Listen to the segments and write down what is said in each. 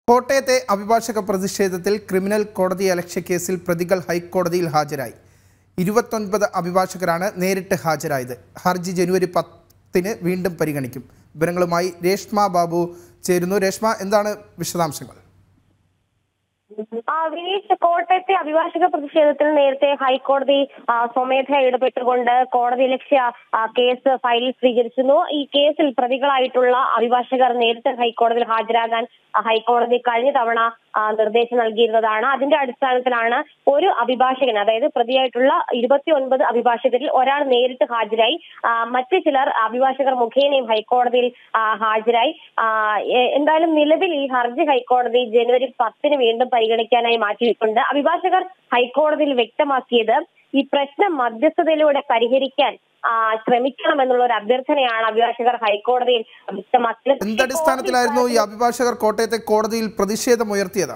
കോട്ടയത്തെ അഭിഭാഷക പ്രതിഷേധത്തിൽ ക്രിമിനൽ കോടതി അലക്ഷ്യ കേസിൽ പ്രതികൾ ഹൈക്കോടതിയിൽ ഹാജരായി ഇരുപത്തൊൻപത് അഭിഭാഷകരാണ് നേരിട്ട് ഹാജരായത് ഹർജി ജനുവരി പത്തിന് വീണ്ടും പരിഗണിക്കും വിവരങ്ങളുമായി രേഷ്മ ബാബു ചേരുന്നു രേഷ്മ എന്താണ് വിശദാംശങ്ങൾ ആ, വിനീഷ് കോട്ടയത്തെ അഭിഭാഷക പ്രതിഷേധത്തിൽ നേരത്തെ ഹൈക്കോടതി ആ, സ്വമേധയാ ഇടപെട്ടുകൊണ്ട് കോടതി ലക്ഷ്യ ആ, കേസ് ഫയലിൽ സ്വീകരിച്ചിരുന്നു ഈ കേസിൽ പ്രതികളായിട്ടുള്ള അഭിഭാഷകർ നേരിട്ട് ഹൈക്കോടതിയിൽ ഹാജരാകാൻ ആ, ഹൈക്കോടതി കഴിഞ്ഞ തവണ ആ, നിർദ്ദേശം നൽകിയിരുന്നതാണ് അതിന്റെ അടിസ്ഥാനത്തിലാണ് ഒരു അഭിഭാഷകൻ അതായത് പ്രതിയായിട്ടുള്ള ഇരുപത്തിയൊൻപത് അഭിഭാഷകരിൽ ഒരാൾ നേരിട്ട് ഹാജരായി ആ, മറ്റ് ചിലർ അഭിഭാഷകർ മുഖേനയും ഹൈക്കോടതിയിൽ ആ, ഹാജരായി ആ, എ- എന്തായാലും നിലവിൽ ഈ ഹർജി ഹൈക്കോടതി ജനുവരി പത്തിന് വീണ്ടും പരിഗണിക്കാനായി മാറ്റിയിട്ടുണ്ട് അഭിഭാഷകർ ഹൈക്കോടതിയിൽ വ്യക്തമാക്കിയത് ഈ പ്രശ്നം മധ്യസ്ഥതയിലൂടെ പരിഹരിക്കാൻ ആ, ശ്രമിക്കണമെന്നുള്ള ഒരു അഭ്യർത്ഥനയാണ് അഭിഭാഷകർ ഹൈക്കോടതിയിൽ വ്യക്തമാക്കിയത് എന്തടിസ്ഥാനത്തിലായിരുന്നു ഈ അഭിഭാഷകർ കോട്ടയത്തെ കോടതിയിൽ പ്രതിഷേധമുയർത്തിയത്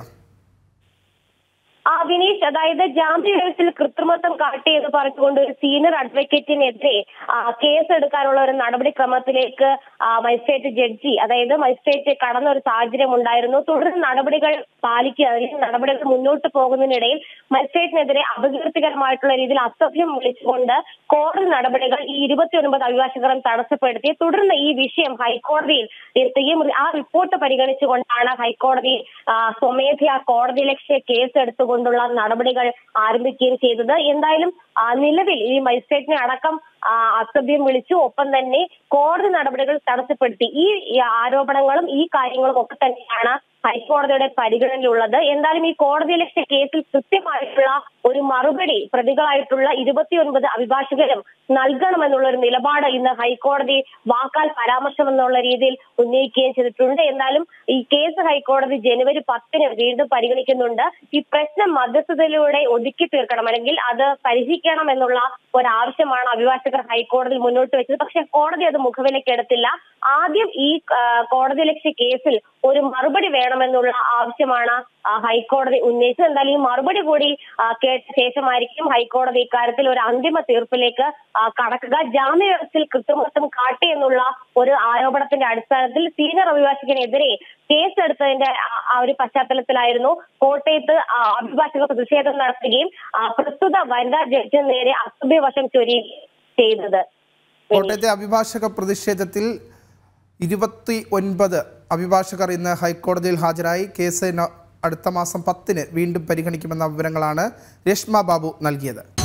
ആ വിനീഷ് അതായത് ജാമ്യ വ്യവസ്ഥയിൽ കൃത്രിമത്വം കാട്ടിയെന്ന് പറഞ്ഞുകൊണ്ട് ഒരു സീനിയർ അഡ്വക്കേറ്റിനെതിരെ ആ, കേസ് എടുക്കാനുള്ള ഒരു നടപടിക്രമത്തിലേക്ക് ആ, മജിസ്ട്രേറ്റ് ജഡ്ജി അതായത് മജിസ്ട്രേറ്റ് കടന്ന ഒരു സാഹചര്യം ഉണ്ടായിരുന്നു തുടർന്ന് നടപടികൾ പാലിക്കുക അല്ലെങ്കിൽ നടപടികൾ മുന്നോട്ട് പോകുന്നതിനിടയിൽ മജിസ്ട്രേറ്റിനെതിരെ അപകീർത്തികരമായിട്ടുള്ള രീതിയിൽ അസഭ്യം വിളിച്ചുകൊണ്ട് കോടതി നടപടികൾ ഈ ഇരുപത്തിയൊൻപത് അഭിഭാഷകരും തടസ്സപ്പെടുത്തി തുടർന്ന് ഈ വിഷയം ഹൈക്കോടതിയിൽ എത്തുകയും ആ റിപ്പോർട്ട് പരിഗണിച്ചുകൊണ്ടാണ് ഹൈക്കോടതി ആ, സ്വമേധയാ കോടതി ലക്ഷ്യ കേസ് എടുത്തുകൊണ്ടുള്ള നടപടികൾ ആരംഭിക്കുകയും ചെയ്തത് എന്തായാലും ആ, നിലവിൽ ഈ മജിസ്ട്രേറ്റിനെ അടക്കം ആ, അസഭ്യം വിളിച്ചു ഒപ്പം തന്നെ കോടതി നടപടികൾ തടസ്സപ്പെടുത്തി ഈ ഈ ആരോപണങ്ങളും ഈ കാര്യങ്ങളും ഒക്കെ തന്നെയാണ് ഹൈക്കോടതിയുടെ പരിഗണനയിലുള്ളത് എന്തായാലും ഈ കോടതി ലക്ഷ്യ കേസിൽ കൃത്യമായിട്ടുള്ള ഒരു മറുപടി പ്രതികളായിട്ടുള്ള ഇരുപത്തിയൊൻപത് അഭിഭാഷകരും നൽകണമെന്നുള്ള ഒരു നിലപാട് ഇന്ന് ഹൈക്കോടതി വാക്കാൽ പരാമർശം എന്നുള്ള രീതിയിൽ ഉന്നയിക്കുകയും ചെയ്തിട്ടുണ്ട് എന്തായാലും ഈ കേസ് ഹൈക്കോടതി ജനുവരി പത്തിന് വീണ്ടും പരിഗണിക്കുന്നുണ്ട് ഈ പ്രശ്നം മധ്യസ്ഥതയിലൂടെ ഒതുക്കി തീർക്കണം അല്ലെങ്കിൽ അത് പരിഹരിക്കണം എന്നുള്ള ഒരു ആവശ്യമാണ് അഭിഭാഷകർ ഹൈക്കോടതിയിൽ മുന്നോട്ട് വെച്ചത് പക്ഷെ കോടതി അത് മുഖവിലേക്ക് എടുത്തില്ല ആദ്യം ഈ ആ, കോടതി ലക്ഷ്യ കേസിൽ ഒരു മറുപടി വേണമെന്നുള്ള ആവശ്യമാണ് ആ, ഹൈക്കോടതി ഉന്നയിച്ചത് എന്തായാലും ഈ മറുപടി കൂടി ആ, കേട്ട ശേഷമായിരിക്കും ഹൈക്കോടതി ഇക്കാര്യത്തിൽ ഒരു അന്തിമ തീർപ്പിലേക്ക് ആ, കടക്കുക ജാമ്യ വ്യവസ്ഥയിൽ കൃത്രിമത്വം കാട്ടി എന്നുള്ള ഒരു ആരോപണത്തിന്റെ അടിസ്ഥാനത്തിൽ സീനിയർ അഭിഭാഷകനെതിരെ കേസെടുത്തതിന്റെ ആ- ആ ഒരു പശ്ചാത്തലത്തിലായിരുന്നു കോട്ടയത്ത് ആ, അഭിഭാഷക പ്രതിഷേധം നടത്തുകയും ആ, പ്രസ്തുത വനിതാ ജഡ്ജിന് നേരെ അസഭ്യവശം ചൊരിയുകയും ചെയ്തത് കോട്ടയത്തെ അഭിഭാഷക പ്രതിഷേധത്തിൽ ഇരുപത്തി ഒൻപത് അഭിഭാഷകർ ഇന്ന് ഹൈക്കോടതിയിൽ ഹാജരായി കേസ് ന- അടുത്ത മാസം പത്തിന് വീണ്ടും പരിഗണിക്കുമെന്ന വിവരങ്ങളാണ് രേഷ്മ ബാബു നൽകിയത്